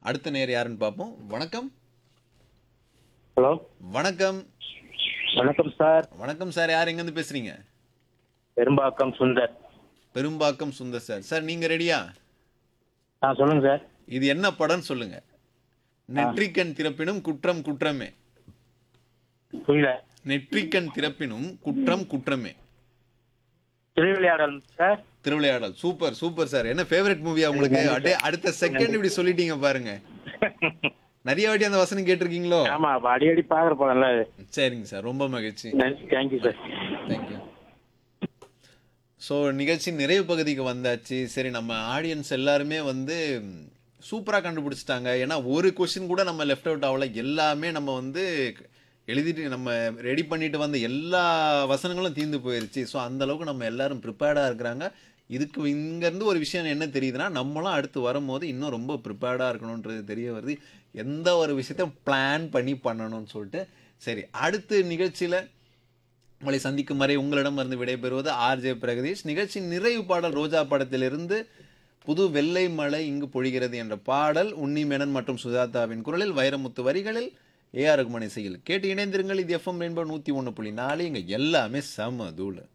அடுத்த நேர் யாருன்னு பார்ப்போம் வணக்கம் ஹலோ வணக்கம் வணக்கம் சார் வணக்கம் சார் யார் எங்கேருந்து பேசுறீங்க பெரும்பாக்கம் சுந்தர் பெரும்பாக்கம் சுந்தர் சார் சார் நீங்க ரெடியா ஆ சொல்லுங்க சார் இது என்ன படம்னு சொல்லுங்க நெற்றிக்கண் திறப்பினும் குற்றம் குற்றமே புரியல நெற்றிக்கண் திறப்பினும் குற்றம் குற்றமே Thiruvilaiyadal sir Thiruvilaiyadal super super sir என்ன ஃபேவரட் மூவியா உங்களுக்கு அப்படியே அடுத்த செகண்ட் இப்படி சொல்லிட்டீங்க பாருங்க நிறைய வாட்டி அந்த வசனம் கேட்டிருக்கீங்களோ ஆமா அப்ப அடிக்கடி பாக்குற படம்ல அது சரிங்க சார் ரொம்ப மகிழ்ச்சி தேங்க்யூ சார் தேங்க்யூ ஸோ நிகழ்ச்சி நிறைவு பகுதிக்கு வந்தாச்சு சரி நம்ம ஆடியன்ஸ் எல்லாருமே வந்து சூப்பராக கண்டுபிடிச்சிட்டாங்க ஏன்னா ஒரு கொஷின் கூட நம்ம லெஃப்ட் அவுட் ஆகல எல்லாமே நம்ம வந்து எழுதிட்டு நம்ம ரெடி பண்ணிட்டு வந்த எல்லா வசனங்களும் தீர்ந்து போயிருச்சு ஸோ அந்த அளவுக்கு நம்ம எல்லாரும் ப்ரிப்பேர்டாக இருக்கிறாங்க இதுக்கு இங்கேருந்து ஒரு விஷயம் என்ன தெரியுதுன்னா நம்மளும் அடுத்து வரும்போது இன்னும் ரொம்ப ப்ரிப்பேர்டாக இருக்கணுன்றது தெரிய வருது எந்த ஒரு விஷயத்தையும் பிளான் பண்ணி பண்ணணும்னு சொல்லிட்டு சரி அடுத்த நிகழ்ச்சியில் உங்களை சந்திக்கும் வரை உங்களிடமிருந்து விடைபெறுவது ஆர்ஜே பிரகதீஷ் நிகழ்ச்சி நிறைவு பாடல் ரோஜா படத்திலிருந்து புது வெள்ளை மலை இங்கு பொழிகிறது என்ற பாடல் உன்னி மேனன் மற்றும் சுஜாதாவின் குரலில் வைரமுத்து வரிகளில் ஏஆர் ரகுமான் இசையில் கேட்டு இணைந்திருங்கள் இது எஃப்எம் ரெயின்போ நூற்றி ஒன்று புள்ளி நாலு இங்கே எல்லாமே செம தூள்